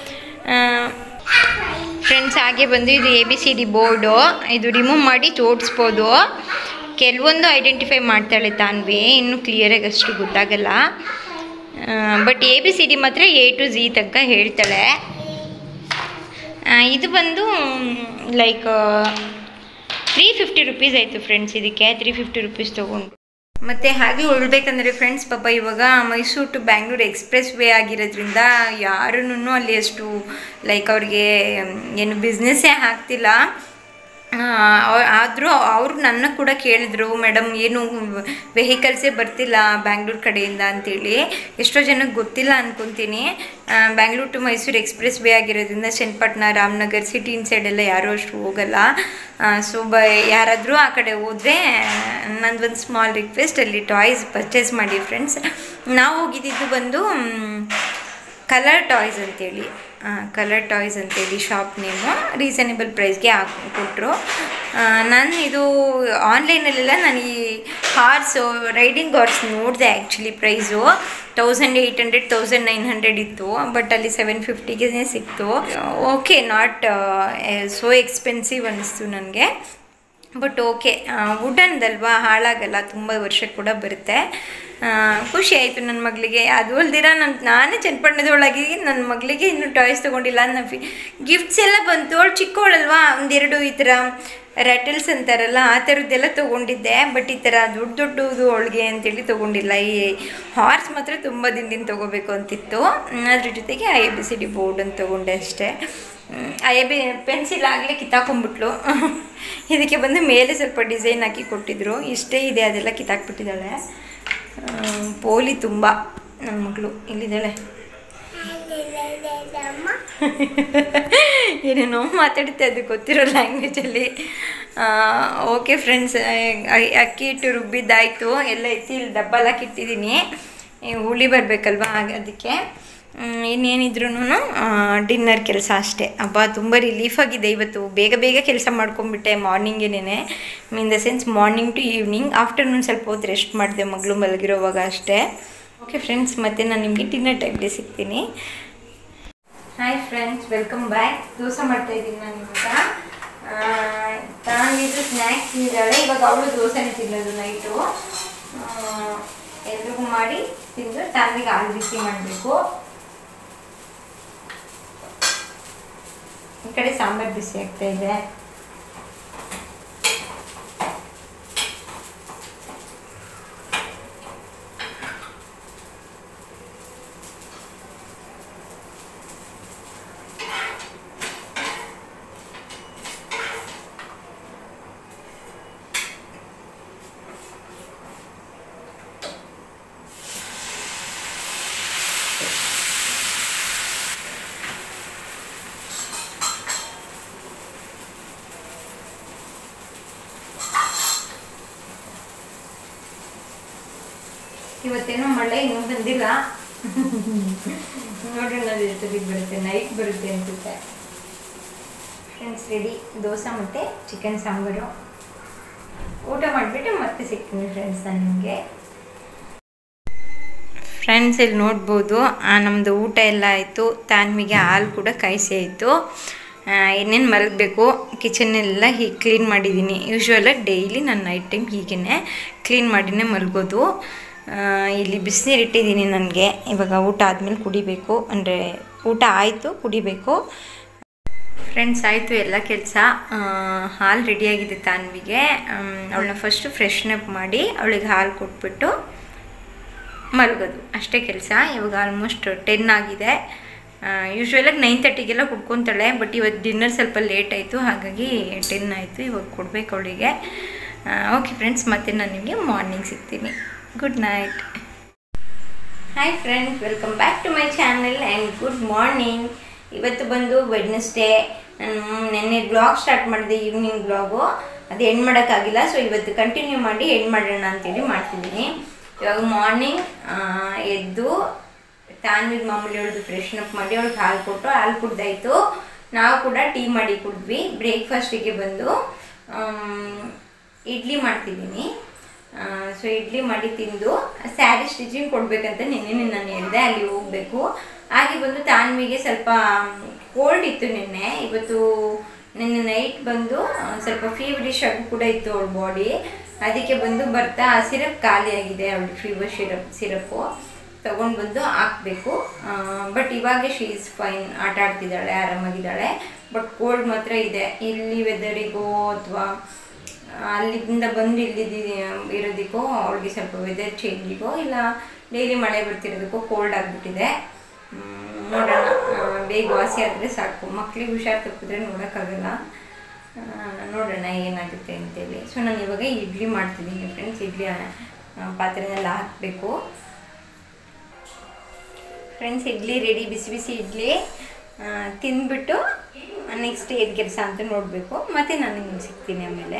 ಫ್ರೆಂಡ್ಸ್ ಹಾಗೆ ಬಂದು ಇದು A B C D board ಇದು ರಿಮೂವ್ ಮಾಡಿ ಜೋಡಿಸ್ಬೋದು ಕೆಲವೊಂದು ಐಡೆಂಟಿಫೈ ಮಾಡ್ತಾಳೆ ತಾನ್ವಿ ಇನ್ನೂ ಕ್ಲಿಯರಾಗಿ ಅಷ್ಟು ಗೊತ್ತಾಗಲ್ಲ but A B C D ಮಾತ್ರ ಎ ಟು ಝಿ ತನಕ ಹೇಳ್ತಾಳೆ ಆ, ಇದು ಬಂದು ಲೈಕ್ ತ್ರೀ ಫಿಫ್ಟಿ ರುಪೀಸ್ ಆಯಿತು ಫ್ರೆಂಡ್ಸ್ ಇದಕ್ಕೆ ತ್ರೀ ಫಿಫ್ಟಿ ರುಪೀಸ್ ತೊಗೊಂಡು ಮತ್ತು ಹಾಗೆ ಉಳ್ಬೇಕಂದ್ರೆ ಫ್ರೆಂಡ್ಸ್ ಪಾಪ ಇವಾಗ Mysuru to Bangalore expressway ಆಗಿರೋದ್ರಿಂದ ಯಾರೂ ಅಲ್ಲಿ ಅಷ್ಟು ಲೈಕ್ ಅವ್ರಿಗೆ ಏನು ಬಿಸ್ನೆಸ್ಸೇ ಆಗ್ತಿಲ್ಲ ಆದರೂ ಅವ್ರು ನನ್ನ ಕೂಡ ಕೇಳಿದ್ರು ಮೇಡಮ್ ಏನು ವೆಹಿಕಲ್ಸೇ ಬರ್ತಿಲ್ಲ ಬ್ಯಾಂಗ್ಳೂರು ಕಡೆಯಿಂದ ಅಂತೇಳಿ ಎಷ್ಟೋ ಜನಕ್ಕೆ ಗೊತ್ತಿಲ್ಲ ಅಂದ್ಕೊತೀನಿ Bangalore to Mysuru expressway ಆಗಿರೋದ್ರಿಂದ ಚನ್ನಪಟ್ಟಣ ರಾಮನಗರ್ ಸಿಟಿ ಇನ್ ಸೈಡೆಲ್ಲ ಯಾರೂ ಅಷ್ಟು ಹೋಗಲ್ಲ ಸೊ ಬ ಯಾರಾದರೂ ಆ ಕಡೆ ಹೋದರೆ ನಂದೊಂದು ಸ್ಮಾಲ್ ರಿಕ್ವೆಸ್ಟ್ ಅಲ್ಲಿ ಟಾಯ್ಸ್ ಪರ್ಚೇಸ್ ಮಾಡಿ ಫ್ರೆಂಡ್ಸ್ ನಾವು ಹೋಗಿದ್ದಿದ್ದು ಬಂದು ಕಲರ್ ಟಾಯ್ಸ್ ಅಂತೇಳಿ ಕಲರ್ ಟಾಯ್ಸ್ ಅಂತೇಳಿ ಶಾಪ್ ನೇಮು ರೀಸನೇಬಲ್ ಪ್ರೈಸ್ಗೆ ಹಾಕಿ ಕೊಟ್ಟರು ನಾನು ಇದು ಆನ್ಲೈನಲ್ಲೆಲ್ಲ ನಾನು ಈ ಹಾರ್ಸು ರೈಡಿಂಗ್ ಹಾರ್ಸ್ ನೋಡಿದೆ actually price thousand eight hundred thousand nine hundred ಇತ್ತು ಬಟ್ ಅಲ್ಲಿ ಸೆವೆನ್ ಫಿಫ್ಟಿಗೆ ಸಿಕ್ತು ಓಕೆ ನಾಟ್ ಸೋ ಎಕ್ಸ್ಪೆನ್ಸಿವ್ ಅನ್ನಿಸ್ತು ನನಗೆ ಬಟ್ ಓಕೆ ವುಡನ್ದಲ್ವಾ ಹಾಳಾಗಲ್ಲ ತುಂಬ ವರ್ಷ ಕೂಡ ಬರುತ್ತೆ ಆ, ಖುಷಿ ಆಯಿತು ನನ್ನ ಮಗಳಿಗೆ ಅದು ಅಲ್ದಿರ ನನ್ನ ನಾನೇ ಚನ್ನಪಟ್ಟಣದೊಳಗೆ ನನ್ನ ಮಗಳಿಗೆ ಇನ್ನೂ ಟಾಯ್ಸ್ ತೊಗೊಂಡಿಲ್ಲ ನನ್ನ ಫಿ ಗಿಫ್ಟ್ಸ್ ಎಲ್ಲ ಬಂತು ಅವಳು ಚಿಕ್ಕವಳಲ್ವಾ ಒಂದೆರಡು ಈ ಥರ ರ್ಯಾಟಲ್ಸ್ ಅಂತಾರಲ್ಲ ಆ ಥರದ್ದೆಲ್ಲ ತೊಗೊಂಡಿದ್ದೆ ಬಟ್ ಈ ಥರ ದೊಡ್ಡ ದೊಡ್ಡದು ಅವಳಿಗೆ ಅಂತೇಳಿ ತೊಗೊಂಡಿಲ್ಲ ಈ ಹಾರ್ಸ್ ಮಾತ್ರ ತುಂಬ ದಿನದಿಂದ ತೊಗೋಬೇಕು ಅಂತಿತ್ತು ಹ್ಮ್, ಅದ್ರ ಜೊತೆಗೆ A B C D board ಅಂತ ತೊಗೊಂಡೆ ಅಷ್ಟೇ ಐ ಬಿ ಪೆನ್ಸಿಲ್ ಆಗಲೇ ಕಿತ್ತಾಕೊಂಡ್ಬಿಟ್ಲು ಇದಕ್ಕೆ ಬಂದು ಮೇಲೆ ಸ್ವಲ್ಪ ಡಿಸೈನ್ ಹಾಕಿ ಕೊಟ್ಟಿದ್ರು ಇಷ್ಟೇ ಇದೆ ಅದೆಲ್ಲ ಕಿತ್ತಾಕ್ಬಿಟ್ಟಿದ್ದಾಳೆ ಆ, ಪೋಲಿ ತುಂಬ ನನ್ನ ಮಗಳು ಇಲ್ಲಿದ್ದಾಳೆ ಏನೇನೋ ಮಾತಾಡುತ್ತೆ ಅದು ಗೊತ್ತಿರೋ ಲ್ಯಾಂಗ್ವೇಜಲ್ಲಿ ಓಕೆ ಫ್ರೆಂಡ್ಸ್ ಅಕ್ಕಿ ಹಿಟ್ಟು ರುಬ್ಬಿದ್ದಾಯಿತು ಎಲ್ಲ ಎತ್ತಿ ಇಲ್ಲಿ ಡಬ್ಬಲ್ ಹಾಕಿಟ್ಟಿದ್ದೀನಿ ಈ ಹುಳಿ ಬರಬೇಕಲ್ವ ಹಾಗೆ ಅದಕ್ಕೆ ಇನ್ನೇನಿದ್ರು ಡಿನ್ನರ್ ಕೆಲಸ ಅಷ್ಟೇ ಹಬ್ಬ ತುಂಬ ರಿಲೀಫ್ ಆಗಿದೆ ಇವತ್ತು ಬೇಗ ಬೇಗ ಕೆಲಸ ಮಾಡ್ಕೊಂಬಿಟ್ಟೆ ಮಾರ್ನಿಂಗೇನೆ in the sense morning to evening afternoon ಸ್ವಲ್ಪ ಹೊತ್ತು ರೆಸ್ಟ್ ಮಾಡಿದೆ ಮಗಳು ಮಲಗಿರೋವಾಗ ಅಷ್ಟೇ ಓಕೆ ಫ್ರೆಂಡ್ಸ್ ಮತ್ತೆ ನಾನು ನಿಮಗೆ ಡಿನ್ನರ್ ಟೈಮ್ಗೆ ಸಿಗ್ತೀನಿ hi friends welcome back dosa ಮಾಡ್ತಾ ಇದ್ದೀನಿ ನಾನು ಇವಾಗ ತಾನಿದ್ದು ಸ್ನ್ಯಾಕ್ಸ್ ತಿಂದಿದ್ದಾಳೆ ಇವಾಗ ಅವಳು ದೋಸೆನೇ ತಿನ್ನೋದು ನೈಟು ಎಲ್ರಿಗೂ ಮಾಡಿ ತಿಂದು ತಾನಿಗೆ ಹಾಲು ಬಿಸಿ ಮಾಡಬೇಕು ಈ ಕಡೆ ಸಾಂಬಾರು ಬಿಸಿ ಆಗ್ತಾ ಇದೆ ಇವತ್ತೇನೋ ಮಳೆ ಇನ್ನೂ ಬಂದಿಲ್ಲ ನೋಡೋಣ ಅದು ಎಷ್ಟೊತ್ತಿಗೆ ಬರುತ್ತೆ ನೈಟ್ ಬರುತ್ತೆ ಅನ್ಸುತ್ತೆ ಫ್ರೆಂಡ್ಸ್ ರೆಡಿ ದೋಸೆ ಮತ್ತು ಚಿಕನ್ ಸಾಂಬಾರು ಊಟ ಮಾಡಿಬಿಟ್ಟು ಮತ್ತೆ ಸಿಗ್ತೀನಿ ಫ್ರೆಂಡ್ಸ್ ನಾನು ನಿಮಗೆ ಫ್ರೆಂಡ್ಸ್ ಇಲ್ಲಿ ನೋಡ್ಬೋದು ನಮ್ಮದು ಊಟ ಎಲ್ಲ ಆಯಿತು ತಾನ್ವಿಗೆ ಹಾಲು ಕೂಡ ಕಾಯಿಸಿ ಆಯಿತು ಇನ್ನೇನು ಮಲಗಬೇಕು ಕಿಚನ್ನೆಲ್ಲ ಹೀಗೆ ಕ್ಲೀನ್ ಮಾಡಿದ್ದೀನಿ ಯೂಶ್ವಲಾಗಿ ಡೈಲಿ ನಾನು ನೈಟ್ ಟೈಮ್ ಹೀಗೇ ಕ್ಲೀನ್ ಮಾಡಿನೇ ಮಲಗೋದು ಆ, ಇಲ್ಲಿ ಬಿಸಿನೀರು ಇಟ್ಟಿದ್ದೀನಿ ನನಗೆ ಇವಾಗ ಊಟ ಆದಮೇಲೆ ಕುಡಿಬೇಕು ಅಂದರೆ ಊಟ ಆಯಿತು ಕುಡಿಬೇಕು ಫ್ರೆಂಡ್ಸ್ ಆಯಿತು ಎಲ್ಲ ಕೆಲಸ ಹಾಲು ರೆಡಿಯಾಗಿದೆ ತಾನ್ವಿಗೆ ಅವಳನ್ನ ಫಸ್ಟು ಫ್ರೆಶ್ನಪ್ ಮಾಡಿ ಅವಳಿಗೆ ಹಾಲು ಕೊಟ್ಬಿಟ್ಟು ಮಲಗೋದು ಅಷ್ಟೇ ಕೆಲಸ ಇವಾಗ ಆಲ್ಮೋಸ್ಟ್ ಟೆನ್ ಆಗಿದೆ ಯೂಶ್ವಲಾಗಿ ನೈನ್ ತರ್ಟಿಗೆಲ್ಲ ಕುಡ್ಕೊತಾಳೆ ಬಟ್ ಇವತ್ತು ಡಿನ್ನರ್ ಸ್ವಲ್ಪ ಲೇಟ್ ಆಯಿತು ಹಾಗಾಗಿ ಟೆನ್ ಆಯಿತು ಇವಾಗ ಕೊಡಬೇಕು ಅವಳಿಗೆ ಓಕೆ ಫ್ರೆಂಡ್ಸ್ ಮತ್ತೆ ನಾನು ನಿಮಗೆ ಮಾರ್ನಿಂಗ್ ಸಿಗ್ತೀನಿ good night hi friends welcome back to my channel and good morning ಇವತ್ತು ಬಂದು ವೆಡ್ನೆಸ್ಡೇ ನಾನು ನಿನ್ನೆ ಬ್ಲಾಗ್ ಸ್ಟಾರ್ಟ್ ಮಾಡಿದೆ ಈವ್ನಿಂಗ್ ಬ್ಲಾಗು ಅದು ಎಂಡ್ ಮಾಡೋಕ್ಕಾಗಿಲ್ಲ ಸೊ ಇವತ್ತು ಕಂಟಿನ್ಯೂ ಮಾಡಿ ಎಂಡ್ ಮಾಡೋಣ ಅಂತೇಳಿ ಮಾಡ್ತಿದ್ದೀನಿ ಇವಾಗ ಮಾರ್ನಿಂಗ್ ಎದ್ದು ತಾನ್ವಿಗೆ ಮಾಮೂಲಿ ಅವಳದು ಫ್ರೆಶ್ನಪ್ ಮಾಡಿ ಅವಳಿಗೆ ಹಾಲು ಕೊಟ್ಟು ಹಾಲು ಕುಡ್ದಾಯ್ತು ನಾವು ಕೂಡ ಟೀ ಮಾಡಿ ಕುಡಿದ್ವಿ ಬ್ರೇಕ್ಫಾಸ್ಟಿಗೆ ಬಂದು ಆಮ್, ಇಡ್ಲಿ ಮಾಡ್ತಿದ್ದೀನಿ ಸೊ ಇಡ್ಲಿ ಮಾಡಿ ತಿಂದು ಸ್ಯಾರಿ ಸ್ಟಿಚಿಂಗ್ ಕೊಡಬೇಕಂತ ನಿನ್ನೆ ನಾನು ಹೇಳಿದೆ ಅಲ್ಲಿ ಹೋಗಬೇಕು ಹಾಗೆ ಬಂದು ತಾನ್ವಿಗೆ ಸ್ವಲ್ಪ ಕೋಲ್ಡ್ ಇತ್ತು ನಿನ್ನೆ ಇವತ್ತು ನಿನ್ನೆ ನೈಟ್ ಬಂದು ಆ, ಸ್ವಲ್ಪ ಫೀವರಿಶ್ ಆಗಿ ಕೂಡ ಇತ್ತು ಅವಳ ಬಾಡಿ ಅದಕ್ಕೆ ಬಂದು ಬರ್ತಾ ಸಿರಪ್ ಖಾಲಿ ಆಗಿದೆ ಅವಳಿಗೆ ಫೀವರ್ ಸಿರಪ್ ಸಿರಪ್ಪು ತಗೊಂಡು ಬಂದು ಹಾಕಬೇಕು ಬಟ್ ಇವಾಗ ಶೀ ಇಸ್ ಫೈನ್ ಆಟ ಆಡ್ತಿದ್ದಾಳೆ ಆರಾಮಾಗಿದ್ದಾಳೆ ಬಟ್ ಕೋಲ್ಡ್ ಮಾತ್ರ ಇದೆ ಇಲ್ಲಿ ವೆದರಿಗೋ ಅಥವಾ ಅಲ್ಲಿಂದ ಬಂದು ಇಲ್ಲಿ ಇರೋದಕ್ಕೋ ಅವ್ಳಿಗೆ ಸ್ವಲ್ಪ ವೆದರ್ ಚೇಂಜಿಗೋ ಇಲ್ಲ ಡೈಲಿ ಮಳೆ ಬರ್ತಿರೋದಕ್ಕೋ ಕೋಲ್ಡ್ ಆಗಿಬಿಟ್ಟಿದೆ ನೋಡೋಣ ಆ, ಬೇಗ ವಾಸಿ ಆದರೆ ಸಾಕು ಮಕ್ಳಿಗೆ ಹುಷಾರು ತಪ್ಪಿದ್ರೆ ನೋಡೋಕ್ಕಾಗಲ್ಲ ಆ, ನೋಡೋಣ ಏನಾಗುತ್ತೆ ಅಂತೇಳಿ ಸೊ ನಾನು ಇವಾಗ ಇಡ್ಲಿ ಮಾಡ್ತಿದ್ದೀನಿ ಫ್ರೆಂಡ್ಸ್ ಇಡ್ಲಿ ಆ, ಪಾತ್ರೆನೆಲ್ಲ ಹಾಕಬೇಕು ಫ್ರೆಂಡ್ಸ್ ಇಡ್ಲಿ ರೆಡಿ ಬಿಸಿ ಬಿಸಿ ಇಡ್ಲಿ ಆ, ತಿಂದ್ಬಿಟ್ಟು ನೆಕ್ಸ್ಟ್ ಏನು ಕೆಲಸ ಅಂತ ನೋಡಬೇಕು ಮತ್ತು ನಾನು ನಿಮ್ಗೆ ಸಿಗ್ತೀನಿ ಆಮೇಲೆ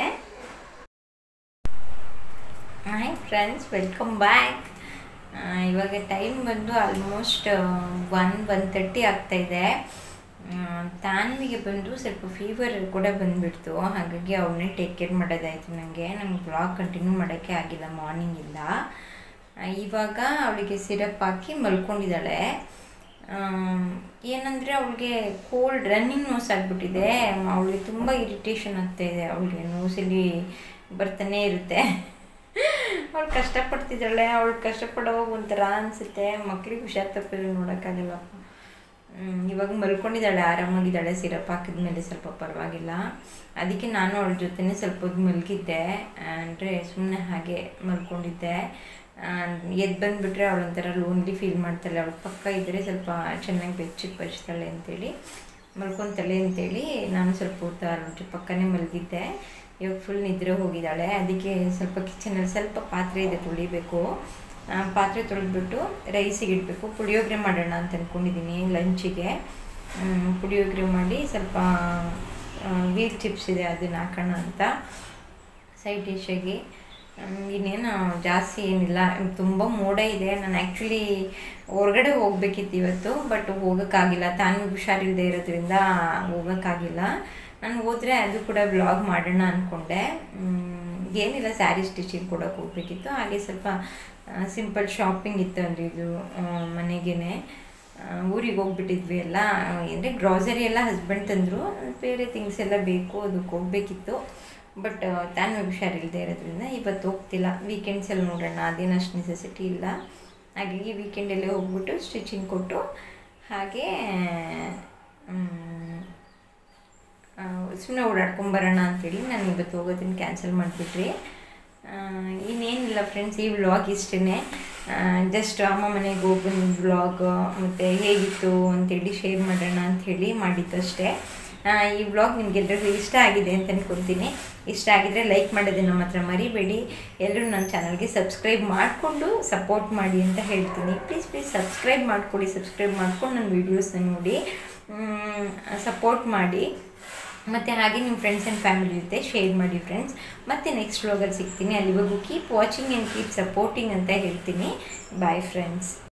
ಹಾಯ್ ಫ್ರೆಂಡ್ಸ್ ವೆಲ್ಕಮ್ ಬ್ಯಾಕ್ ಇವಾಗ ಟೈಮ್ ಬಂದು ಆಲ್ಮೋಸ್ಟ್ ಒನ್ ಒನ್ ತರ್ಟಿ ಆಗ್ತಾಯಿದೆ ತಾನ್ವಿಗೆ ಬಂದು ಸ್ವಲ್ಪ ಫೀವರ್ ಕೂಡ ಬಂದುಬಿಡ್ತು ಹಾಗಾಗಿ ಅವನ್ನೇ ಟೇಕ್ ಕೇರ್ ಮಾಡೋದಾಯಿತು ನನಗೆ ನಂಗೆ ಬ್ಲಾಗ್ ಕಂಟಿನ್ಯೂ ಮಾಡೋಕ್ಕೆ ಆಗಿಲ್ಲ ಮಾರ್ನಿಂಗಿಂದ ಇವಾಗ ಅವಳಿಗೆ ಸಿರಪ್ ಹಾಕಿ ಮಲ್ಕೊಂಡಿದ್ದಾಳೆ ಆಮ್, ಏನಂದರೆ ಅವಳಿಗೆ ಕೋಲ್ಡ್ ರನ್ನಿಂಗ್ ನೋಸ್ ಆಗಿಬಿಟ್ಟಿದೆ ಅವಳಿಗೆ ತುಂಬ ಇರಿಟೇಷನ್ ಆಗ್ತಾಯಿದೆ ಅವಳಿಗೆ ನೋಸಲ್ಲಿ ಬರ್ತಾನೆ ಇರುತ್ತೆ ಅವಳು ಕಷ್ಟಪಡ್ತಿದ್ದಾಳೆ ಅವಳು ಕಷ್ಟಪಡೋವಾಗ ಒಂಥರ ಅನಿಸುತ್ತೆ ಮಕ್ಳಿಗೆ ಹುಷಾರು ತಪ್ಪಿದ್ರೆ ನೋಡೋಕ್ಕಾಗಲ್ಲಪ್ಪ ಹ್ಮ್, ಇವಾಗ ಮಲ್ಕೊಂಡಿದ್ದಾಳೆ ಆರಾಮಾಗಿದ್ದಾಳೆ ಸಿರಪ್ ಹಾಕಿದ್ಮೇಲೆ ಸ್ವಲ್ಪ ಪರವಾಗಿಲ್ಲ ಅದಕ್ಕೆ ನಾನು ಅವಳ ಜೊತೆನೇ ಸ್ವಲ್ಪ ಹೊತ್ತು ಮಲಗಿದ್ದೆ ಅಂದರೆ ಸುಮ್ಮನೆ ಹಾಗೆ ಮಲ್ಕೊಂಡಿದ್ದೆ ಎದ್ದು ಬಂದುಬಿಟ್ರೆ ಅವಳೊಂಥರ ಲೋನ್ಲಿ ಫೀಲ್ ಮಾಡ್ತಾಳೆ ಅವಳ ಪಕ್ಕ ಇದ್ದರೆ ಸ್ವಲ್ಪ ಚೆನ್ನಾಗಿ ಬೆಚ್ಚಗೆ ಬಚ್ತಾಳೆ ಅಂತೇಳಿ ಮಲ್ಕೊತಾಳೆ ಅಂತೇಳಿ ನಾನು ಸ್ವಲ್ಪ ಹೊತ್ತು ಅವ್ರ ಜೊ- ಪಕ್ಕನೇ ಮಲಗಿದ್ದೆ ಇವಾಗ ಫುಲ್ ನಿದ್ರೆ ಹೋಗಿದ್ದಾಳೆ ಅದಕ್ಕೆ ಸ್ವಲ್ಪ ಕಿಚನಲ್ಲಿ ಸ್ವಲ್ಪ ಪಾತ್ರೆ ಇದೆ ತೊಳಿಬೇಕು ಆ, ಪಾತ್ರೆ ತೊಳೆದ್ಬಿಟ್ಟು ರೈಸಿಗೆ ಇಡಬೇಕು ಪುಳಿಯೋಗರೆ ಮಾಡೋಣ ಅಂತ ಅಂದ್ಕೊಂಡಿದ್ದೀನಿ ಲಂಚಿಗೆ ಹ್ಮ್, ಪುಳಿಯೋಗರೆ ಮಾಡಿ ಸ್ವಲ್ಪ ವೀಲ್ ಚಿಪ್ಸ್ ಇದೆ ಅದನ್ನ ಹಾಕೋಣ ಅಂತ ಸೈಡ್ ಡಿಶಾಗಿ ಇನ್ನೇನು ಜಾಸ್ತಿ ಏನಿಲ್ಲ ತುಂಬ ಮೋಡ ಇದೆ ನಾನು ಆ್ಯಕ್ಚುಲಿ ಹೊರಗಡೆ ಹೋಗ್ಬೇಕಿತ್ತು ಇವತ್ತು ಬಟ್ ಹೋಗೋಕ್ಕಾಗಿಲ್ಲ ತಾನು ಹುಷಾರಿಲ್ಲದೆ ಇರೋದ್ರಿಂದ ಹೋಗೋಕ್ಕಾಗಿಲ್ಲ ನಾನು ಹೋದರೆ ಅದು ಕೂಡ ವ್ಲಾಗ್ ಮಾಡೋಣ ಅಂದ್ಕೊಂಡೆ ಏನಿಲ್ಲ ಸ್ಯಾರಿ ಸ್ಟಿಚಿಂಗ್ ಕೊಡೋಕೆ ಹೋಗ್ಬೇಕಿತ್ತು ಹಾಗೆ ಸ್ವಲ್ಪ ಸಿಂಪಲ್ ಶಾಪಿಂಗ್ ಇತ್ತು ಅಂದರೆ ಇದು ಮನೆಗೇ ಊರಿಗೆ ಹೋಗ್ಬಿಟ್ಟಿದ್ವಿ ಎಲ್ಲ ಅಂದರೆ ಗ್ರಾಸರಿ ಎಲ್ಲ ಹಸ್ಬೆಂಡ್ ತಂದರು ಬೇರೆ ಥಿಂಗ್ಸ್ ಎಲ್ಲ ಬೇಕು ಅದಕ್ಕೆ ಹೋಗ್ಬೇಕಿತ್ತು ಬಟ್ ತಾನು ಹುಷಾರಿಲ್ಲದೆ ಇರೋದ್ರಿಂದ ಇವತ್ತು ಹೋಗ್ತಿಲ್ಲ ವೀಕೆಂಡ್ಸ್ ಎಲ್ಲ ನೋಡೋಣ ಅದೇನು ಅಷ್ಟು ನೆಸೆಸಿಟಿ ಇಲ್ಲ ಹಾಗಾಗಿ ವೀಕೆಂಡಲ್ಲೇ ಹೋಗ್ಬಿಟ್ಟು ಸ್ಟಿಚಿಂಗ್ ಕೊಟ್ಟು ಹಾಗೆ ಸುಮ್ಮನೆ ಓಡಾಡ್ಕೊಂಬರೋಣ ಅಂತೇಳಿ ನಾನು ಇವತ್ತು ಹೋಗೋದನ್ನು ಕ್ಯಾನ್ಸಲ್ ಮಾಡಿಬಿಟ್ರಿ ಇನ್ನೇನಿಲ್ಲ ಫ್ರೆಂಡ್ಸ್ ಈ ವ್ಲಾಗ್ ಇಷ್ಟೇ ಜಸ್ಟ್ ಅಮ್ಮ ಮನೆಗೆ ಹೋಗಿ ಬಂದು ವ್ಲಾಗ್ ಮತ್ತು ಹೇಗಿತ್ತು ಅಂತೇಳಿ ಶೇರ್ ಮಾಡೋಣ ಅಂಥೇಳಿ ಮಾಡಿದ್ದು ಅಷ್ಟೇ ಆ, ಈ ವ್ಲಾಗ್ ನಿಮಗೆಲ್ಲರಿಗೂ ಇಷ್ಟ ಆಗಿದೆ ಅಂತ ಅನ್ಕೊತೀನಿ ಇಷ್ಟ ಆಗಿದ್ರೆ ಲೈಕ್ ಮಾಡೋದನ್ನ ಮಾತ್ರ ಮರಿಬೇಡಿ ಎಲ್ಲರೂ ನನ್ನ ಚಾನಲ್ಗೆ ಸಬ್ಸ್ಕ್ರೈಬ್ ಮಾಡಿಕೊಂಡು ಸಪೋರ್ಟ್ ಮಾಡಿ ಅಂತ ಹೇಳ್ತೀನಿ ಪ್ಲೀಸ್ ಪ್ಲೀಸ್ ಸಬ್ಸ್ಕ್ರೈಬ್ ಮಾಡ್ಕೊಳ್ಳಿ ಸಬ್ಸ್ಕ್ರೈಬ್ ಮಾಡ್ಕೊಂಡು ನನ್ನ ವೀಡಿಯೋಸ್ನ ನೋಡಿ ಸಪೋರ್ಟ್ ಮಾಡಿ ಮತ್ತು ಹಾಗೆ ನಿಮ್ಮ ಫ್ರೆಂಡ್ಸ್ ಆ್ಯಂಡ್ ಫ್ಯಾಮಿಲಿ ಜೊತೆ ಶೇರ್ ಮಾಡಿ ಫ್ರೆಂಡ್ಸ್ ಮತ್ತೆ ನೆಕ್ಸ್ಟ್ ವ್ಲಾಗಲ್ಲಿ ಸಿಗ್ತೀನಿ ಅಲ್ಲಿವರೆಗೂ keep watching and keep supporting ಅಂತ ಹೇಳ್ತೀನಿ ಬಾಯ್ ಫ್ರೆಂಡ್ಸ್